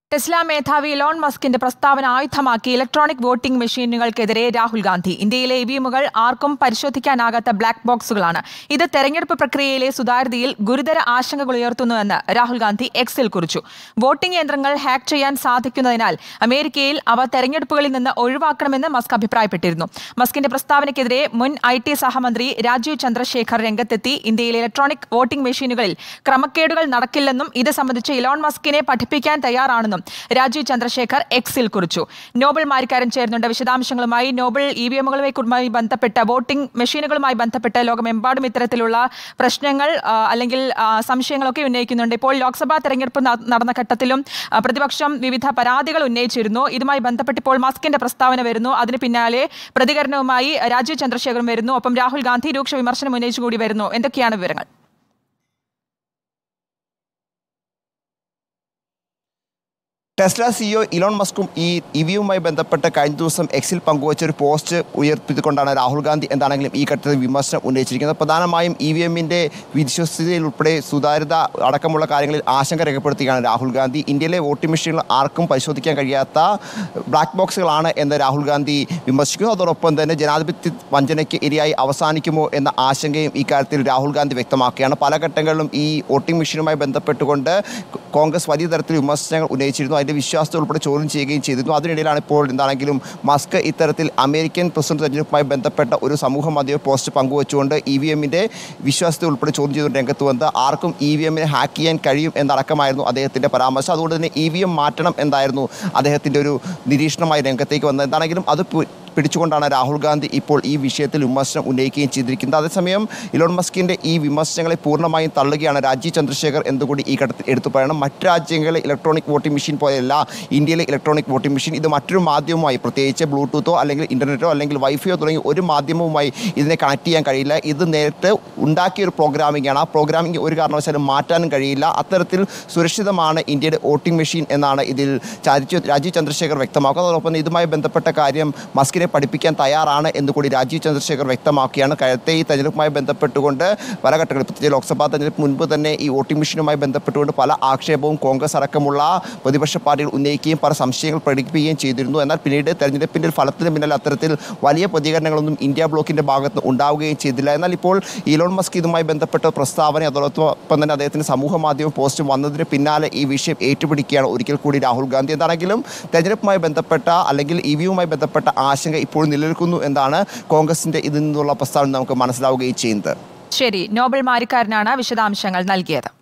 Tesla മേധാവി Elon മസ്കിന്റെ പ്രസ്താവന ആയുധമാക്കി ഇലക്ട്രോണിക് വോട്ടിംഗ് മെഷീനുകൾക്കെതിരെ രാഹുൽ ഗാന്ധി ഇന്ത്യയിലെ ഇവിഎമ്മുകൾ ആർക്കും പരിശോധിക്കാനാകാത്ത ബ്ലാക്ക് ബോക്സുകളാണ് ഇത് തെരഞ്ഞെടുപ്പ് പ്രക്രിയയിലെ സുതാര്യതയിൽ ഗുരുതര ആശങ്കകൾ ഉയർത്തുന്നുവെന്ന് രാഹുൽ ഗാന്ധി എക്സിൽ കുറിച്ചു വോട്ടിംഗ് യന്ത്രങ്ങൾ ഹാക്ക് ചെയ്യാൻ സാധിക്കുന്നതിനാൽ അമേരിക്കയിൽ അവ തെരഞ്ഞെടുപ്പുകളിൽ നിന്ന് ഒഴിവാക്കണമെന്ന് മസ്ക് അഭിപ്രായപ്പെട്ടിരുന്നു മസ്കിന്റെ പ്രസ്താവനയ്ക്കെതിരെ മുൻ ഐ ടി സഹമന്ത്രി രാജീവ് ചന്ദ്രശേഖർ രംഗത്തെത്തി ഇന്ത്യയിലെ ഇലക്ട്രോണിക് വോട്ടിംഗ് മെഷീനുകളിൽ ക്രമക്കേടുകൾ നടക്കില്ലെന്നും ഇത് സംബന്ധിച്ച് ഇലോൺ മസ്കിനെ പഠിപ്പിക്കാൻ തയ്യാറാണെന്നും രാജീവ് ചന്ദ്രശേഖർ എക്സിൽ കുറിച്ചു നോബൽ മാരിക്കാരൻ ചേരുന്നുണ്ട് വിശദാംശങ്ങളുമായി നോബൽ ഇ വി എമ്മുകളുമായി ബന്ധപ്പെട്ട വോട്ടിംഗ് മെഷീനുകളുമായി ബന്ധപ്പെട്ട് ലോകമെമ്പാടും ഇത്തരത്തിലുള്ള പ്രശ്നങ്ങൾ ആ, അല്ലെങ്കിൽ ആ, സംശയങ്ങളൊക്കെ ഉന്നയിക്കുന്നുണ്ട് ഇപ്പോൾ ലോക്സഭാ തെരഞ്ഞെടുപ്പ് ന- നടന്ന ഘട്ടത്തിലും ആ, പ്രതിപക്ഷം വിവിധ പരാതികൾ ഉന്നയിച്ചിരുന്നു ഇതുമായി ബന്ധപ്പെട്ട് ഇപ്പോൾ മസ്കിന്റെ പ്രസ്താവന വരുന്നു അതിന് പിന്നാലെ പ്രതികരണവുമായി രാജീവ് ചന്ദ്രശേഖറും വരുന്നു ഒപ്പം രാഹുൽ ഗാന്ധി രൂക്ഷ വിമർശനം ഉന്നയിച്ചു കൂടി വരുന്നു എന്തൊക്കെയാണ് വിവരങ്ങൾ ടെസ്ല സിഇഒ ഇലോൺ മസ്കും ഈ ഇവിയുമായി ബന്ധപ്പെട്ട് കഴിഞ്ഞ ദിവസം എക്സിൽ പങ്കുവച്ച ഒരു പോസ്റ്റ് ഉയർത്തിക്കൊണ്ടാണ് രാഹുൽ ഗാന്ധി എന്താണെങ്കിലും ഈ ഘട്ടത്തിൽ വിമർശനം ഉന്നയിച്ചിരിക്കുന്നത് പ്രധാനമായും ഇ വി എമ്മിൻ്റെ വിശ്വസ്തതയിൽ ഉൾപ്പെടെ സുതാര്യത അടക്കമുള്ള കാര്യങ്ങളിൽ ആശങ്ക രേഖപ്പെടുത്തുകയാണ് രാഹുൽ ഗാന്ധി ഇന്ത്യയിലെ വോട്ടിംഗ് മെഷീനുകൾ ആർക്കും പരിശോധിക്കാൻ കഴിയാത്ത ബ്ലാക്ക് ബോക്സുകളാണ് എന്ന് രാഹുൽ ഗാന്ധി വിമർശിക്കുന്നു അതോടൊപ്പം തന്നെ ജനാധിപത്യ വഞ്ചനയ്ക്ക് ഇരയായി അവസാനിക്കുമോ എന്ന ആശങ്കയും ഇക്കാര്യത്തിൽ രാഹുൽ ഗാന്ധി വ്യക്തമാക്കുകയാണ് പല ഘട്ടങ്ങളിലും ഈ വോട്ടിംഗ് മെഷീനുമായി ബന്ധപ്പെട്ടുകൊണ്ട് കോൺഗ്രസ് വലിയ തരത്തിൽ വിമർശനങ്ങൾ ഉന്നയിച്ചിരുന്നു അതിൻ്റെ വിശ്വാസത്തെ ഉൾപ്പെടെ ചോദ്യം ചെയ്യുകയും ചെയ്തിരുന്നു അതിനിടയിലാണ് ഇപ്പോൾ എന്താണെങ്കിലും മസ്ക് ഇത്തരത്തിൽ അമേരിക്കൻ പ്രസിഡന്റ് തെരഞ്ഞെടുപ്പുമായി ബന്ധപ്പെട്ട ഒരു സമൂഹ മാധ്യമ പോസ്റ്റ് പങ്കുവച്ചുകൊണ്ട് ഇ വി എമ്മിൻ്റെ വിശ്വാസത്തെ ഉൾപ്പെടെ ചോദ്യം ചെയ്തുകൊണ്ട് രംഗത്ത് വന്നത് ആർക്കും ഇ വി എമ്മിനെ ഹാക്ക് ചെയ്യാൻ കഴിയും എന്നടക്കമായിരുന്നു അദ്ദേഹത്തിൻ്റെ പരാമർശം അതുകൊണ്ട് തന്നെ ഇ വി എം മാറ്റണം എന്തായിരുന്നു അദ്ദേഹത്തിൻ്റെ ഒരു നിരീക്ഷണമായി രംഗത്തേക്ക് വന്നത് എന്താണെങ്കിലും അത് പു- പിടിച്ചുകൊണ്ടാണ് രാഹുൽ ഗാന്ധി ഇപ്പോൾ ഈ വിഷയത്തിൽ വിമർശനം ഉന്നയിക്കുകയും ചെയ്തിരിക്കുന്നത് അതേസമയം ഇലോൺ മസ്കിൻ്റെ ഈ വിമർശനങ്ങളെ പൂർണ്ണമായും തള്ളുകയാണ് രാജീവ് ചന്ദ്രശേഖർ എന്നുകൂടി ഈ ഘട്ടത്തിൽ എടുത്തു പറയണം മറ്റ് രാജ്യങ്ങളിലെ ഇലക്ട്രോണിക് വോട്ടിംഗ് മെഷീൻ പോലെയല്ല ഇന്ത്യയിലെ ഇലക്ട്രോണിക് വോട്ടിംഗ് മെഷീൻ ഇത് മറ്റൊരു മാധ്യമവുമായി പ്രത്യേകിച്ച് ബ്ലൂടൂത്തോ അല്ലെങ്കിൽ ഇൻ്റർനെറ്റോ അല്ലെങ്കിൽ വൈഫൈയോ തുടങ്ങി ഒരു മാധ്യമവുമായി ഇതിനെ കണക്ട് ചെയ്യാൻ കഴിയില്ല ഇത് നേരിട്ട് ഉണ്ടാക്കിയ ഒരു പ്രോഗ്രാമിംഗ് ആണ് ആ പ്രോഗ്രാമിംഗ് ഒരു കാരണവശാലും മാറ്റാനും കഴിയില്ല അത്തരത്തിൽ സുരക്ഷിതമാണ് ഇന്ത്യയുടെ വോട്ടിംഗ് മെഷീൻ എന്നാണ് ഇതിൽ രാജീവ് രാജീവ് ചന്ദ്രശേഖർ വ്യക്തമാക്കുന്നത് അതോടൊപ്പം തന്നെ ഇതുമായി ബന്ധപ്പെട്ട കാര്യം മസ്കിനെ പഠിപ്പിക്കാൻ തയ്യാറാണ് എന്ന് കൂടി രാജീവ് ചന്ദ്രശേഖർ വ്യക്തമാക്കിയാണ് കഴിഞ്ഞത്തെ ഈ തെരഞ്ഞെടുപ്പുമായി ബന്ധപ്പെട്ടുകൊണ്ട് പല ഘട്ടങ്ങളിൽ പ്രത്യേകിച്ച് ലോക്സഭാ തെരഞ്ഞെടുപ്പ് മുൻപ് തന്നെ ഈ വോട്ടിംഗ് മെഷീനുമായി ബന്ധപ്പെട്ടുകൊണ്ട് പല ആക്ഷേപവും കോൺഗ്രസ് അടക്കമുള്ള പ്രതിപക്ഷ പാർട്ടികൾ ഉന്നയിക്കുകയും പല സംശയങ്ങൾ പ്രകടിപ്പിക്കുകയും ചെയ്തിരുന്നു എന്നാൽ പിന്നീട് തെരഞ്ഞെടുപ്പിൻ്റെ ഫലത്തിന് പിന്നാലെ അത്തരത്തിൽ വലിയ പ്രതികരണങ്ങളൊന്നും ഇന്ത്യ ബ്ലോക്കിൻ്റെ ഭാഗത്ത് നിന്ന് ഉണ്ടാവുകയും ചെയ്തില്ല എന്നാൽ ഇപ്പോൾ ഇലോൺ മസ്ക് ഇതുമായി ബന്ധപ്പെട്ട പ്രസ്താവന അതോടൊപ്പം തന്നെ അദ്ദേഹത്തിന് സമൂഹ മാധ്യമ പോസ്റ്റ് വന്നതിന് പിന്നാലെ ഈ വിഷയം ഏറ്റുപിടിക്കുകയാണ് ഒരിക്കൽ കൂടി രാഹുൽ ഗാന്ധി എന്താണെങ്കിലും തെരഞ്ഞെടുപ്പുമായി ബന്ധപ്പെട്ട അല്ലെങ്കിൽ ഇ വിയുമായി ബന്ധപ്പെട്ട ആശങ്ക ഇപ്പോൾ നിലനിൽക്കുന്നു എന്നാണ് കോൺഗ്രസിൻ്റെ ഇതിൽ നിന്നുള്ള പ്രസ്താവന നമുക്ക് മനസ്സിലാവുകയും ചെയ്യുന്നത് ശരി നോബൽ മാരിക്കാരനാണ് വിശദാംശങ്ങൾ നൽകിയത്